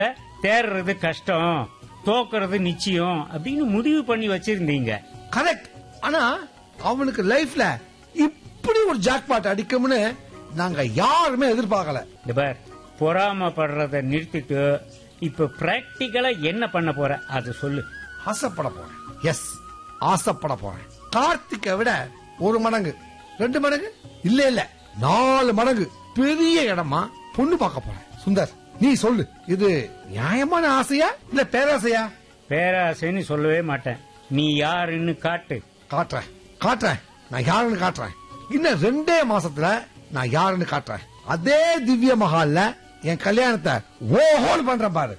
தேர்றது கஷ்டம் தோக்குறது நிச்சயம் அப்படின்னு முடிவு பண்ணி வச்சிருந்தீங்க கரெக்ட் ஆனா அவனுக்கு லைஃப்ல இப்படி ஒரு ஜாக்பாட் அடிக்கும்னு நாங்க யாருமே எதிர்பார்க்கல இந்த பார் பொறாமப்படுறத நிறுத்திட்டு இப்ப பிராக்டிக்கலா என்ன பண்ண போற அது சொல்லு ஆசைப்பட போறேன் எஸ் ஆசைப்பட போறேன் கார்த்திகை விட ஒரு மடங்கு ரெண்டு மடங்கு இல்ல இல்ல நாலு மடங்கு பெரிய இடமா பொண்ணு பார்க்க போறேன் சுந்தர் நீ சொல்லு இது நியாயமான ஆசையா இல்ல பேராசையா பேராசைன்னு சொல்லவே மாட்டேன் நீ யாருன்னு காட்டு காட்டுறேன் காட்டுறேன் நான் யாருன்னு காட்டுறேன் இன்னும் ரெண்டே மாசத்துல நான் யாருன்னு காட்டுறேன் அதே திவ்ய மஹால்ல என் கல்யாணத்தை ஓஹோல் பண்றேன் பாரு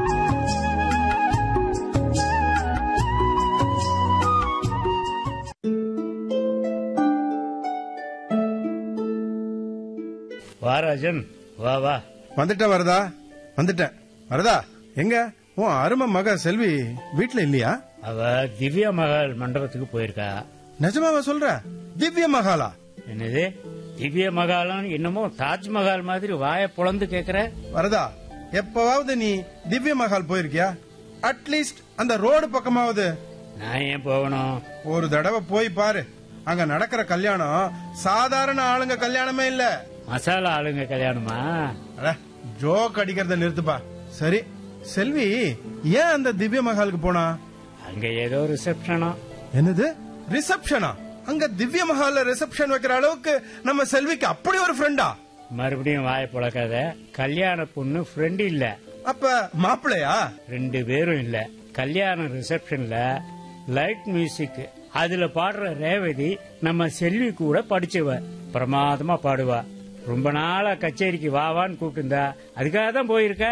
வாராஜன் வா வா வந்துட்டேன் வரதா வந்துட்டேன் வரதா எங்க உன் அருமை மக செல்வி வீட்ல இல்லையா அவ திவ்யா மகால் மண்டபத்துக்கு போயிருக்கா நிஜமாவா சொல்ற திவ்ய மகாலா என்னது திவ்ய மகாலம் என்னமோ தாஜ்மஹால் மாதிரி வாய பொளந்து கேக்குற வரதா எப்பவாவது நீ திவ்ய மகால் போயிருக்கியா அட்லீஸ்ட் அந்த ரோடு பக்கமாவது நான் ஏன் போகணும் ஒரு தடவை போய் பாரு அங்க நடக்கிற கல்யாணம் சாதாரண ஆளுங்க கல்யாணமே இல்ல மசாலா ஆளுங்க கல்யாணமா அட, ஜோக் அடிக்கிறத நிறுத்துப்பா சரி செல்வி ஏன் அந்த திவ்ய மகாலுக்கு போனா அங்க ஏதோ ரிசப்ஷனா என்னது ரிசப்ஷனா அங்க திவ்ய மஹால்ல ரிசப்ஷன் வைக்கிற அளவுக்கு நம்ம செல்விக்கு அப்படி ஒரு ஃப்ரெண்டா மறுபடியும் வாய பொழக்காத கல்யாண பொண்ணு ஃப்ரெண்ட் இல்ல அப்ப மாப்பிள்ளையா ரெண்டு பேரும் இல்ல கல்யாண ரிசப்ஷன்ல லைட் மியூசிக் அதுல பாடுற ரேவதி நம்ம செல்வி கூட படிச்சவ பிரமாதமா பாடுவா ரொம்ப நாளா கச்சேரிக்கு வாவான்னு கூப்பிட்டுருந்தா அதுக்காக தான் போயிருக்கா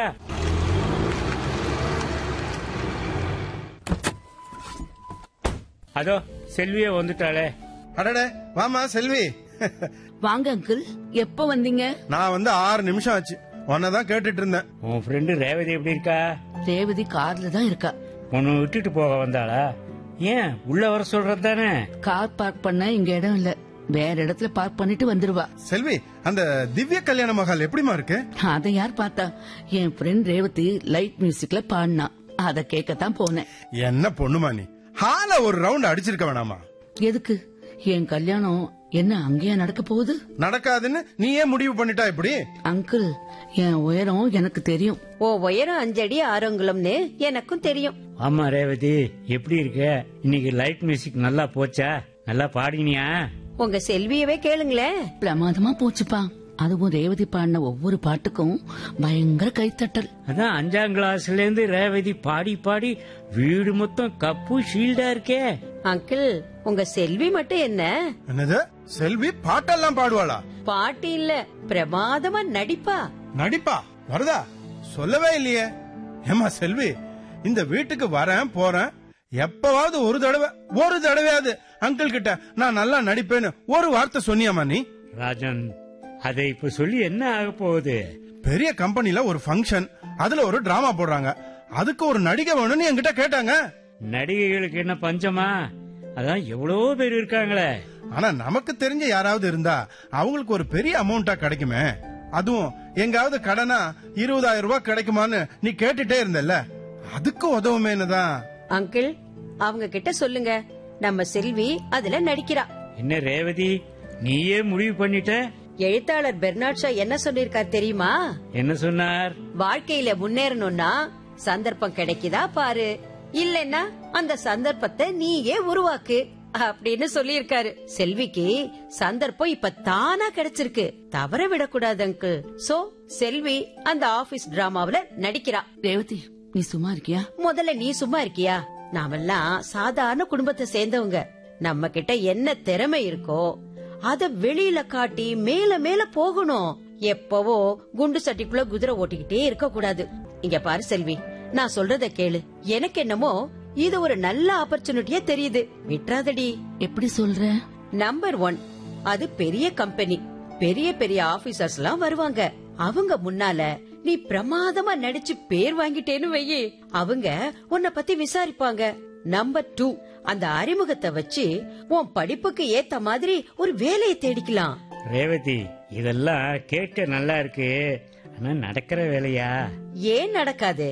அதோ செல்வியே வந்துட்டாளே அடடே வாமா செல்வி வாங்க அங்கிள் எப்ப வந்தீங்க நான் வந்து ஆறு நிமிஷம் ஆச்சு உன்னதான் கேட்டுட்டு இருந்தேன் உன் ஃப்ரெண்டு ரேவதி எப்படி இருக்கா ரேவதி கார்ல தான் இருக்கா உன்னை விட்டுட்டு போக வந்தாளா ஏன் உள்ள வர சொல்றது தானே கார் பார்க் பண்ண இங்க இடம் இல்ல வேற இடத்துல பார்க் பண்ணிட்டு வந்துருவா செல்வி அந்த திவ்ய கல்யாண மகால் எப்படிமா இருக்கு அத யார் பார்த்தா என் ஃப்ரெண்ட் ரேவதி லைட் மியூசிக்ல பாடினா அத கேட்கத்தான் போனேன் என்ன பொண்ணுமா நீ ஹால ஒரு ரவுண்ட் அடிச்சிருக்க வேணாமா எதுக்கு என் கல்யாணம் என்ன அங்கேயா நடக்க போகுது நடக்காதுன்னு நீ ஏன் முடிவு பண்ணிட்டா இப்படி அங்கிள் என் உயரம் எனக்கு தெரியும் ஓ உயரம் அஞ்சடி ஆரோங்குளம்னு எனக்கும் தெரியும் ஆமா ரேவதி எப்படி இருக்க இன்னைக்கு லைட் மியூசிக் நல்லா போச்சா நல்லா பாடினியா உங்க செல்வியவே கேளுங்களேன் பிரமாதமா போச்சுப்பா அதுவும் ரேவதி பாடின ஒவ்வொரு பாட்டுக்கும் பயங்கர கைத்தட்டல் அதான் அஞ்சாம் கிளாஸ்ல இருந்து ரேவதி பாடி பாடி வீடு மொத்தம் கப்பு ஷீல்டா இருக்கே அங்கிள் உங்க செல்வி மட்டும் என்ன என்னது செல்வி பாட்டெல்லாம் பாடுவாளா பாட்டு இல்ல பிரமாதமா நடிப்பா நடிப்பா வருதா சொல்லவே இல்லையே ஏமா செல்வி இந்த வீட்டுக்கு வரேன் போறேன் எப்பவாவது ஒரு தடவை ஒரு தடவையாவது அங்கிள் கிட்ட நான் நல்லா நடிப்பேன்னு ஒரு வார்த்தை சொன்னியாமா நீ ராஜன் அதை இப்ப சொல்லி என்ன ஆக போகுது பெரிய கம்பெனில ஒரு ஃபங்க்ஷன் அதுல ஒரு டிராமா போடுறாங்க அதுக்கு ஒரு நடிகை வேணும்னு என்கிட்ட கேட்டாங்க நடிகைகளுக்கு என்ன பஞ்சமா அதான் எவ்வளவோ பேர் இருக்காங்களே ஆனா நமக்கு தெரிஞ்ச யாராவது இருந்தா அவங்களுக்கு ஒரு பெரிய அமௌண்டா கிடைக்குமே அதுவும் எங்காவது கடனா இருபதாயிரம் ரூபாய் கிடைக்குமான்னு நீ கேட்டுட்டே இருந்தல்ல அதுக்கு உதவுமேன்னு தான் அங்கிள் அவங்க கிட்ட சொல்லுங்க நம்ம செல்வி அதுல நடிக்கிறா என்ன ரேவதி நீயே முடிவு பண்ணிட்ட எழுத்தாளர் பெர்னாட் ஷா என்ன சொல்லிருக்கார் தெரியுமா என்ன சொன்னார் வாழ்க்கையில முன்னேறணும்னா சந்தர்ப்பம் கிடைக்குதா பாரு இல்லைன்னா அந்த சந்தர்ப்பத்தை நீயே உருவாக்கு அப்படின்னு சொல்லியிருக்காரு செல்விக்கு சந்தர்ப்பம் இப்ப தானா கிடைச்சிருக்கு தவற விடக்கூடாது அங்கிள் சோ செல்வி அந்த ஆபீஸ் டிராமாவுல நடிக்கிறா ரேவதி நீ சும்மா இருக்கியா முதல்ல நீ சும்மா இருக்கியா நாமெல்லாம் சாதாரண குடும்பத்தை சேர்ந்தவங்க நம்ம கிட்ட என்ன திறமை இருக்கோ அத வெளியில காட்டி மேல மேல போகணும் எப்பவோ குண்டு சட்டிக்குள்ள குதிரை ஓட்டிக்கிட்டே இருக்க கூடாது இங்க பாரு செல்வி நான் சொல்றத கேளு எனக்கு என்னமோ இது ஒரு நல்ல ஆப்பர்ச்சுனிட்டியா தெரியுது விட்றாதடி எப்படி சொல்ற நம்பர் ஒன் அது பெரிய கம்பெனி பெரிய பெரிய ஆபீசர்ஸ் எல்லாம் வருவாங்க அவங்க முன்னால நீ பிரமாதமா நடிச்சு பேர் வாங்கிட்டேன்னு வையி அவங்க உன்னை பத்தி விசாரிப்பாங்க நம்பர் டூ அந்த அறிமுகத்தை வச்சு உன் படிப்புக்கு ஏத்த மாதிரி ஒரு வேலையை தேடிக்கலாம் ரேவதி இதெல்லாம் கேட்க நல்லா இருக்கு ஆனா நடக்கிற வேலையா ஏன் நடக்காது